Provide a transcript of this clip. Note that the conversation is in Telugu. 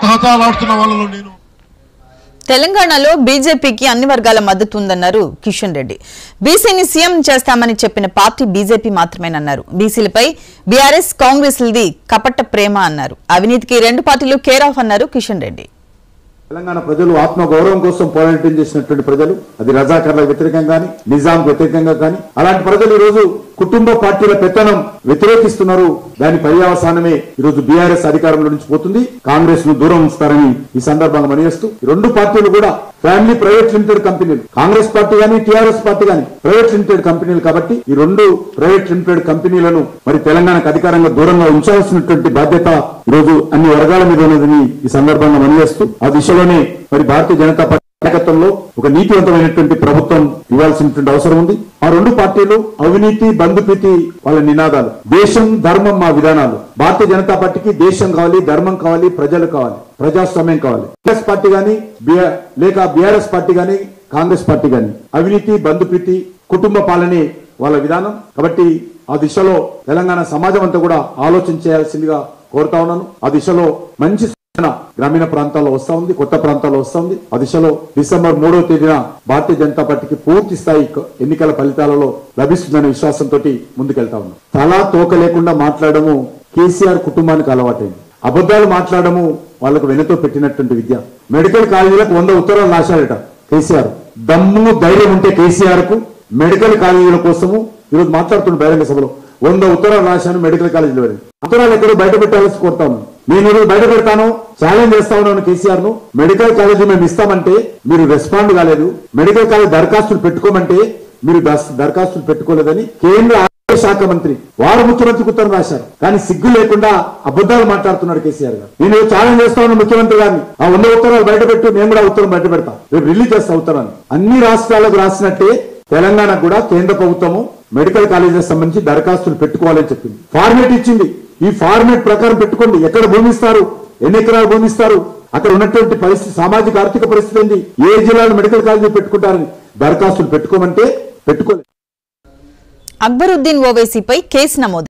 తహతాలాడుతున్న వాళ్ళలో నేను తెలంగాణలో బీజేపీకి అన్ని వర్గాల మద్దతు ఉందన్నారు కిషన్ రెడ్డి బీసీని సీఎం చేస్తామని చెప్పిన పార్టీ బీజేపీ మాత్రమేనన్నారు బీసీలపై బీఆర్ఎస్ కాంగ్రెస్లది కపట్ట ప్రేమ అన్నారు అవినీతికి రెండు పార్టీలు కేర్ ఆఫ్ అన్నారు కిషన్ రెడ్డి తెలంగాణ ప్రజలు ఆత్మ గౌరవం కోసం పోరాటం చేసినటువంటి ప్రజలు అది రజాకర్లకు వ్యతిరేకంగా కానీ నిజాంకు వ్యతిరేకంగా కానీ అలాంటి ప్రజలు ఈ రోజు కుటుంబ పార్టీల పెత్తనం వ్యతిరేకిస్తున్నారు దాని పర్యావసానమే ఈ రోజు బీఆర్ఎస్ అధికారంలో నుంచి పోతుంది కాంగ్రెస్ ను దూరం ఉంచుతారని ఈ సందర్భంగా మనయేస్తూ ఈ రెండు పార్టీలు కూడా family private limited companies Congress party కానీ టీఆర్ఎస్ పార్టీ కానీ ప్రైవేట్ లిమిటెడ్ కంపెనీలు కాబట్టి ఈ రెండు ప్రైవేట్ లిమిటెడ్ కంపెనీలను మరి తెలంగాణకు అధికారంగా దూరంగా ఉంచాల్సినటువంటి బాధ్యత ఈ రోజు అన్ని వర్గాల మీద ఉన్నదని ఈ సందర్భంగా మనయేస్తూ ఆ దిశలోనే మరి భారతీయ జనతా పార్టీ నాయకత్వంలో ఒక నీతివంతమైనటువంటి ప్రభుత్వం ఇవ్వాల్సినటువంటి అవసరం ఉంది ఆ రెండు పార్టీలు అవినీతి బంధుప్రీతి వాళ్ళ నినాదాలు దేశం ధర్మం మా విధానాలు భారతీయ జనతా పార్టీకి దేశం కావాలి ధర్మం కావాలి ప్రజలు కావాలి ప్రజాస్వామ్యం కావాలి కాంగ్రెస్ పార్టీ గాని బిఆర్ లేక బీఆర్ఎస్ పార్టీ గాని కాంగ్రెస్ పార్టీ గాని అవినీతి బంధుప్రీతి కుటుంబ పాలనే వాళ్ళ విధానం కాబట్టి ఆ దిశలో తెలంగాణ సమాజం అంతా కూడా ఆలోచన చేయాల్సిందిగా కోరుతా ఉన్నాను ఆ దిశలో మంచి సూచన గ్రామీణ ప్రాంతాల్లో వస్తా ఉంది కొత్త ప్రాంతాల్లో వస్తా ఉంది ఆ దిశలో డిసెంబర్ మూడవ తేదీన భారతీయ జనతా పార్టీకి పూర్తి స్థాయి క- ఎన్నికల ఫలితాలలో లభిస్తుందనే విశ్వాసంతో ముందుకెళ్తా ఉన్నాం తలా తోక లేకుండా మాట్లాడము కేసీఆర్ కుటుంబానికి అలవాటైంది అబద్ధాలు మాట్లాడము వాళ్ళకు వెనతో పెట్టినటువంటి విద్య మెడికల్ కాలేజీలకు వంద ఉత్తరాలు రాశాడట కేసీఆర్ దమ్ము ధైర్యం ఉంటే కేసీఆర్ కు మెడికల్ కాలేజీల కోసము ఈరోజు మాట్లాడుతున్న బహిరంగ సభలో వంద ఉత్తరాలు రాశాను మెడికల్ కాలేజీలో వెళ్ళి. ఉత్తరాలు ఎక్కడో బయట పెట్టాల్సి కోరుతాను నేను ఈరోజు బయట పెడతాను ఛాలెంజ్ చేస్తా ఉన్నాను కేసీఆర్ ను మెడికల్ కాలేజీ మేము ఇస్తామంటే మీరు రెస్పాండ్ కాలేదు మెడికల్ కాలేజ్ దరఖాస్తులు పెట్టుకోమంటే మీరు దస్- దరఖాస్తులు పెట్టుకోలేదని కేంద్ర ఆరోగ్య శాఖ మంత్రి వారు ముఖ్యమంత్రికి ఉత్తరం రాశారు కానీ సిగ్గు లేకుండా అబద్ధాలు మాట్లాడుతున్నాడు కేసీఆర్ గారు నేను ఛాలెంజ్ చేస్తా ఉన్నాను ముఖ్యమంత్రి గారిని ఆ వంద ఉత్తరాలు బయట పెట్టు నేను కూడా ఉత్తరం బయట పెడతా రేపు రిలీజ్ చేస్తా ఉత్తరాన్ని అన్ని రాష్ట్రాలకు రాసినట్టే తెలంగాణకు కూడా కేంద్ర ప్రభుత్వము మెడికల్ కాలేజెస్ సంబంధించి దరఖాస్తులు పెట్టుకోవాలని చెప్పింది ఫార్మేట్ ఇచ్చింది ఈ ఫార్మేట్ ప్రకారం పెట్టుకోండి ఎక్కడ భూమి ఇస్తారు ఎన్ని ఎకరాలు భూమి ఇస్తారు అక్కడ ఉన్నటువంటి పరిస్థితి సామాజిక ఆర్థిక పరిస్థితి ఏంది ఏ జిల్లాలో మెడికల్ కాలేజీ పెట్టుకుంటారని దరఖాస్తులు పెట్టుకోమంటే పెట్టుకోలేదు అక్బరుద్దీన్ ఓవైసీపై కేసు నమోదు